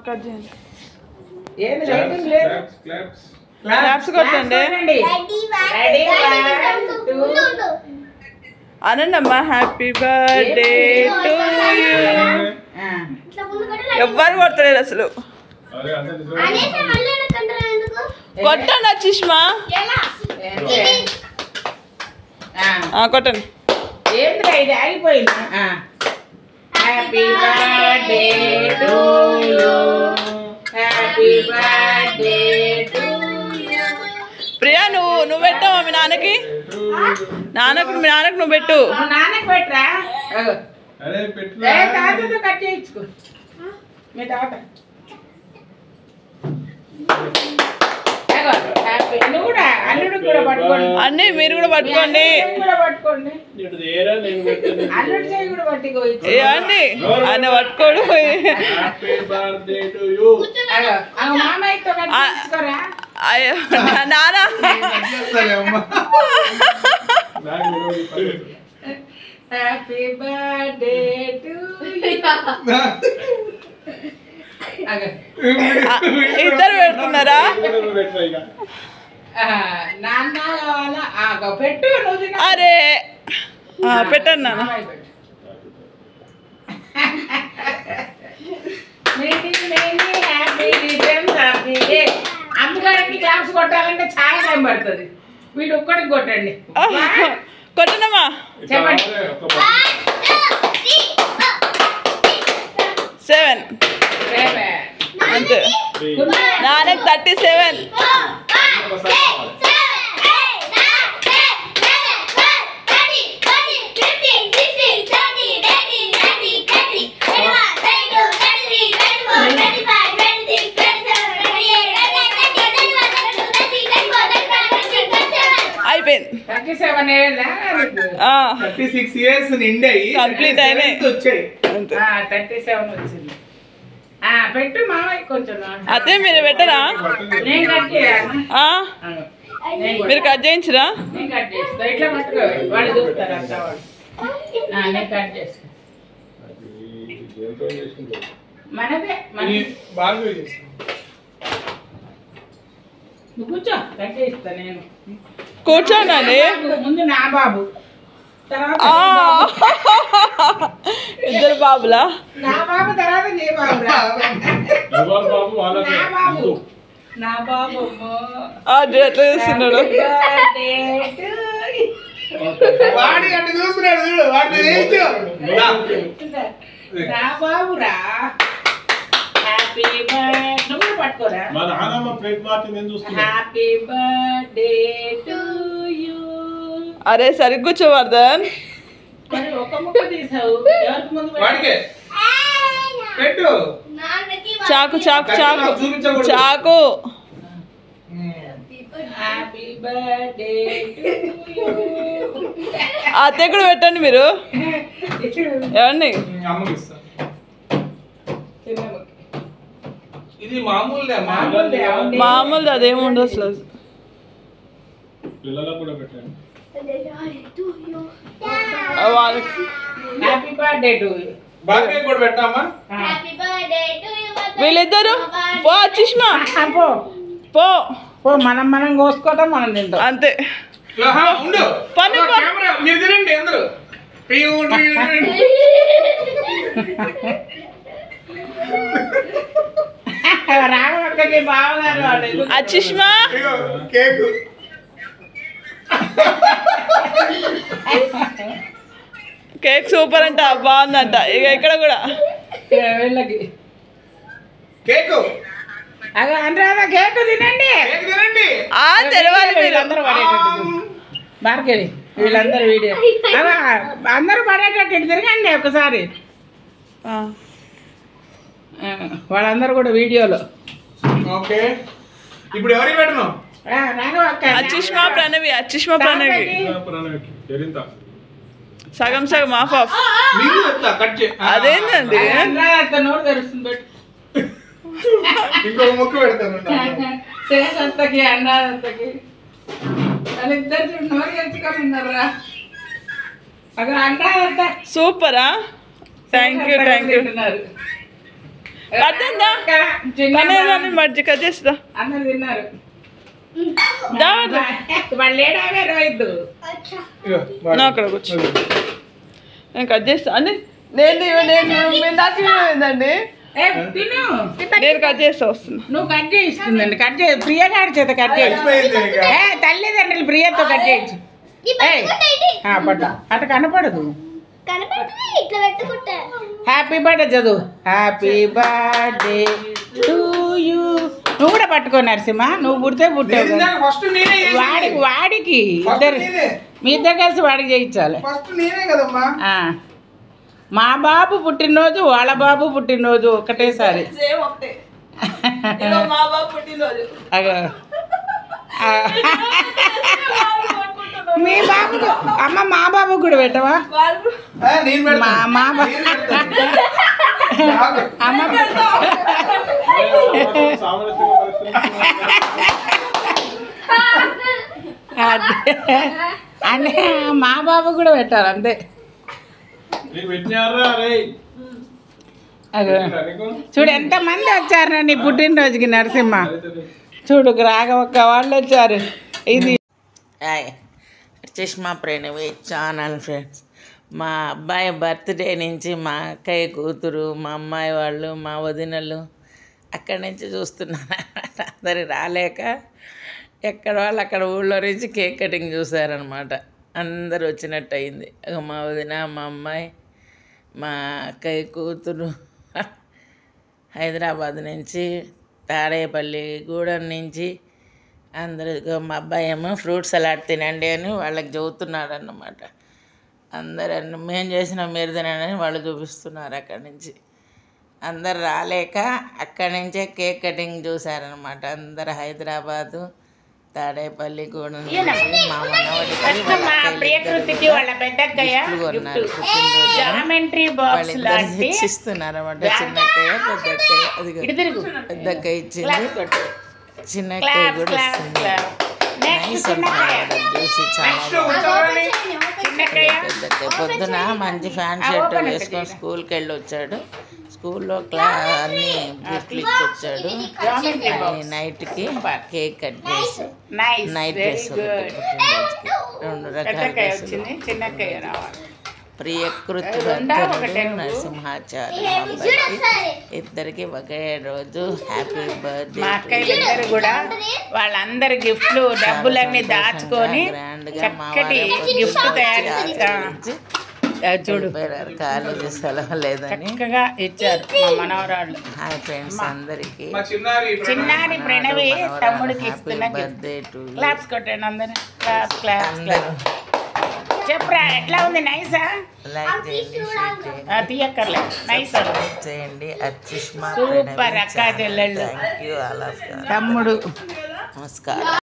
Cut చేయండి ఏంది writing లేదు క్లాప్స్ క్లాప్స్ Claps కొట్టండి. Ready, one, two. అనండి అమ్మా హ్యాపీ బర్త్డే టు యూ ఆ. ఎవ్వరు కొడతలేరు అసలు అరే అంతే నిజమే. కొట్టండి అచ్చిష్మా ఏంది? ఆ. కొట్టండి ఏంద్రా ఇది ఆగిపోయింది happy birthday to you happy birthday to you Priya నువ్వు నువ్వు పెట్టావా మీ నాన్నకి నాన్నకు మీ నాన్నకు నువ్వు పెట్టు నాన్నకి పెట్టరా అగో. అరే ఏ పెట్టురా తాతతో కట్ చేయించుకో మీ తాత అగో, హ్యాపీ నువ్వు కూడా అల్లుడు కూడా పట్టుకోండి అన్నీ మీరు కూడా పట్టుకోండి అల్లుడు కూడా పట్టుకోండి ఇటు ఏరా నేను పెట్టాను అల్లుడు చేయి కూడా పట్టుకో ఏ అండి ఆయన పట్టుకోడు హ్యాపీ బర్త్డే టు యు అగో అగో మామయ్యతో కట్ ఆ. చేయించుకోరా అయ్యో నా- నాన్న నాకు వినోది పర్లేదు. హ్యాపీ బర్త్డే టు అగో ఆ, ఇద్దరు పెడుతున్నారా ఇది కూడా నువ్వు పెట్టురా ఇక. ఆ, నాన్న కావాలా ఆగో పెట్టు నువ్వు తిను. అరే ఆ, పెట్టండి నాన్న మామయ్య పెట్టు. Many, many happy returns of the day. అమ్మగారికి క్లాప్స్ కొట్టాలంటే చాలా టైం పడుతుంది వీడు ఒక్కడికి కొట్టండి కొట్టనమ్మా ఇట్లా చెప్పండి. రావాలి, ఒక పది. సెవెన్ అంతే త్రీ. నాన్నకి థర్టీ సెవెన్ ఒకసారి రావాలి. అయిపోయింది థర్టీ సెవెన్ ఏళ్ళా ఆ, థర్టీ సిక్స్ ఇయర్స్ నిండాయి Complete అయినాయి. వచ్చాయి అంతే థర్టీ సెవెన్ వచ్చింది ఆ, పెట్టు మామయ్య కొంచెం అదే మీరు పెట్టరా నేను కట్ చేయాలి ఆ, నేను కూడా- మీరు కట్ చేయించరా నేను కట్ చేస్తా ఇట్లా పట్టుకో వాళ్ళు చూస్తారు అంతా వాళ్ళు ఆ, నేను కట్ చేస్తా అది దేంతో చేసిందో. మనదే మన ఇది బాగా చేస్తాం నువ్వు కూర్చో కట్ చేస్తా నేను కూర్చోనండి ముందు నా బాబు తర్వాత ఆ, నీ బాబు. ఇద్దరు బాబులా నా బాబు తర్వాత నీ బాబు రా. ఎవరు బాబు వాళ్ళకి నా బాబు ముందు. నా బాబు అమ్మో. అది ఎట్లా చేస్తున్నాడు Happy birthday to you. వాడి అటు చూస్తున్నాడు చూడు వాడిని వేయించు రా. నా బాబు రా హ్యాపీ బర్త్డే నువ్వు కూడా పట్టుకోరా మా నాన్నమ్మ ప్లేట్ మార్చింది నేను చూస్తున్నా హ్యాపీ బర్త్డే టు యూ అరే సరిగ్గా కూర్చోవర్ధన్ మరి ఒక ముక్క తీసావు ఎవరికి ముందు పెట్టావు? వాడికే పెట్టు చాకు చాకు చాకు చూపించకూడదు. చాకు హ్యాపీ బర్త్డే టు యూ అతే కూడా పెట్టండి మీరు ఏమండి అమ్మకి ఇస్తా చిన్న ముక్క. ఇది మామూలుదే మామూలుదే, అవునే. మామూలు అదేముండదు అసలు పిల్లలకు కూడా పెట్టాను ఆ, వాళ్ళకి హ్యాపీ బర్త్డే టు యూ బాగా కూడా పెట్టామా వీళ్ళిద్దరు పో సుష్మా పో పో పో మనం మనం కోసుకోవటం మనం తింటాం అంతే ఆహా, ఉండు పని ఓ, పని. కెమెరా మీరు తినండి అందరూ టియు, టియు, టియు. రాఘవక్కకి బావగారు వాళ్ళు అచ్చిష్మా ఇగో, కేకు కేక్ సూపర్ అంట బాగుందంట ఇక ఇక్కడ కూడా వీళ్ళకి కేకు అగో అనురాధ కేక్ తినండి కేక్ తినండి ఆ తెలవాలి మీరు వీళ్ళందరూ పడేటట్టు బార్కెళ్ళి వీళ్ళందరూ వీడియో అగో అందరూ పడేటట్టు ఇటు తిరగండి ఒకసారి ఆ, ఆ, వాళ్ళందరూ కూడా వీడియోలో ఓకే ఇప్పుడు ఎవరికి పెట్టను ఆ, రాఘవక్క అచ్చిష్మా ప్రణవి అచ్చిష్మా ప్రణవి ప్రణవికి జరింత సగం సగం ఆఫ్ ఆఫ్ మీకు చెప్తా కట్ చే ఆ, అదేంటండి అనురాధ నోరు తెరుస్తుంది పెట్టు ఇంకొక ముక్క పెడతాను శేషత్తకి అన్నాదత్తకి వాళ్ళిద్దరు చూడు నోరు తెరుచుకొని ఉన్నారా అక్కడ అన్నాదత్త సూపరా థ్యాంక్ యూ థ్యాంక్ యూ కట్టిందా చిన్న కనేదాన్ని మర్జి కట్ చేస్తా అందరు తిన్నారు దావద్దు వాళ్ళు ఏడావే రోహిత్ ఇగో, వాడు. నా అక్కడ కూర్చో నేను కట్ చేస్తా అని నేను ఇవ్వ- నేను మీరు నాకు ఇవ్వలేదండి ఏ, తిను నేను కట్ చేస్తా వస్తున్నా నువ్వు కట్ చేయిస్తుందండి కట్ చే ప్రియ గారి చేత కట్ చేయి అయిపోయింది ఇక. ఏ తల్లిదండ్రులు ప్రియతో కట్ చేయొచ్చు ఏయ్. ఆ, పట్టు అటు కనపడదు కనపడుతుంది ఇట్లా పెట్టుకుంటా హ్యాపీ బర్త్డే చదువు హ్యాపీ బర్త్డే టు యూ నువ్వు కూడా పట్టుకో నరసింహ నువ్వు పుడితే పుట్టావు నేను కదా. ఇందాక ఫస్ట్ నేనే చేసింది. వాడికి వాడికి ఫస్ట్ ఇద్దరు నేనే. మీ ఇద్దరు కలిసి వాడికి చేయించాలి ఫస్ట్ నేనే కదమ్మా ఆ. మా బాబు పుట్టినరోజు వాళ్ళ బాబు పుట్టినరోజు ఒకటేసారి సేమ్ ఒకటే ఇదిగో మా బాబు పుట్టినరోజు అగో. ఆ. మీ బాబు అమ్మ మా బాబు కూడా పెట్టవా వాళ్ళు ఆ, నేను పెడతా. మా మా బా- నేను పెడతా. నాకు. అమ్మ సామరస్యంగా పరిస్థితులు అదే. అంటే మా బాబు కూడా పెట్టాలి అంతే నీకు పెట్టినారా రే అగో. నీకు చూడు ఎంత మంది వచ్చారు నీ పుట్టినరోజుకి నరసింహ చూడు రాఘవక్క వాళ్ళు వచ్చారు ఇది చష్మా ప్రణవి ఛానల్ ఫ్రెండ్స్ మా అబ్బాయి బర్త్డే నుంచి మా అక్కయ్య కూతురు మా అమ్మాయి వాళ్ళు మా వదినలు అక్కడి నుంచి చూస్తున్నారు అందరు రాలేక ఎక్కడ వాళ్ళు అక్కడ ఊళ్ళో నుంచి కేక్ కటింగ్ చూసారనమాట అందరు వచ్చినట్టు అయింది ఇక మా వదిన మా అమ్మాయి మా అక్కయ్య కూతురు హైదరాబాద్ నుంచి తాడేపల్లి గూడెం నుంచి అందరూ ఇగో మా అబ్బాయి ఏమో ఫ్రూట్ సలాడ్ తినండి అని వాళ్ళకి చెబుతున్నాడు అన్నమాట అందరూ అన్న మేము చేసిన మీరు తినండి అని వాళ్ళు చూపిస్తున్నారు అక్కడి నుంచి అందరు రాలేక అక్కడి నుంచే కేక్ కటింగ్ చూసారనమాట అందరు హైదరాబాదు తాడేపల్లి గూడెం నుంచి మా మనవడికి వాళ్ళ మా అక్కయ్యలు ప్రియకృతికి వాళ్ళ పెద్దక్కయ్య గిఫ్ట్లు కొన్నారు గిఫ్ట్ పుట్టినరోజు జామెంట్రీ బాక్స్ వాళ్ళిద్దరు లాంటి ఇచ్చిస్తున్నారు అన్నమాట చిన్నక్కయ్య పెద్దక్కయ్య అది ఇటు తిరుగు పెద్దక్కయ్య ఇచ్చింది క్లాప్స్ కొట్టు చిన్నక్కయ్య క్లాప్స్ కూడా క్లాప్స్ ఇస్తుంది క్లాప్స్ నెక్స్ట్ నైస్ చిన్నక్కయ్య అంటున్నారు చూసి చాలా నెక్స్ట్ బాగుంది. కూర్చోవాలి. చిన్నక్కయ్య పెద్దక్కయ్య పొద్దున మంచి ఫ్యాన్ ఆ, షర్ట్ open it వేసుకొని చేయరా. స్కూల్కి వెళ్ళి వచ్చాడు స్కూల్లో క్లా అన్ని గిఫ్ట్లు ఇచ్చి వచ్చాడు జామెంట్రీ ఈ బాక్స్ నైట్కి కేక్ కట్ చేసి nice night very dress good రెండు రకాల పెద్దక్కయ్య డ్రెస్సులు వచ్చింది చిన్నక్కయ్య రావాలి ప్రియకృతి అది ఉందా ఒకటే భక్తుడు నువ్వు? నరసింహాచార్య అబ్బాయికి ఇద్దరికి ఒకే రోజు హ్యాపీ బర్త్డే మా అక్కయ్యలు ఇద్దరు కూడా వాళ్ళందరి గిఫ్ట్లు డబ్బులన్నీ దాచుకొని చక్కటి గిఫ్ట్ తయారు చేసి ఆ, చూడు కాలేజీ సెలవు లేదని చక్కగా ఇచ్చారు మా మనవరాళ్ళు హాయ్ ఫ్రెండ్స్ అందరికి మా చిన్నారి చిన్నారి ప్రణవి తమ్ముడికి ఇస్తున్న గిఫ్ట్ బర్త్డే టు క్లాప్స్ కొట్టండి అందరు క్లాప్స్ క్లాప్స్ అందరూ చెప్పురా ఎట్లా ఉంది నైసా లైక్ చేయండి షేర్ చేయండి ఆ, తీయక్కర్లేదు నైస్ సబ్స్క్రైబ్ చేయండి అర్చిష్మా సూపర్ అక్కా చెల్లెళ్ళు థ్యాంక్ యూ ఆల్ ఆఫ్ తమ్ముడు నమస్కారం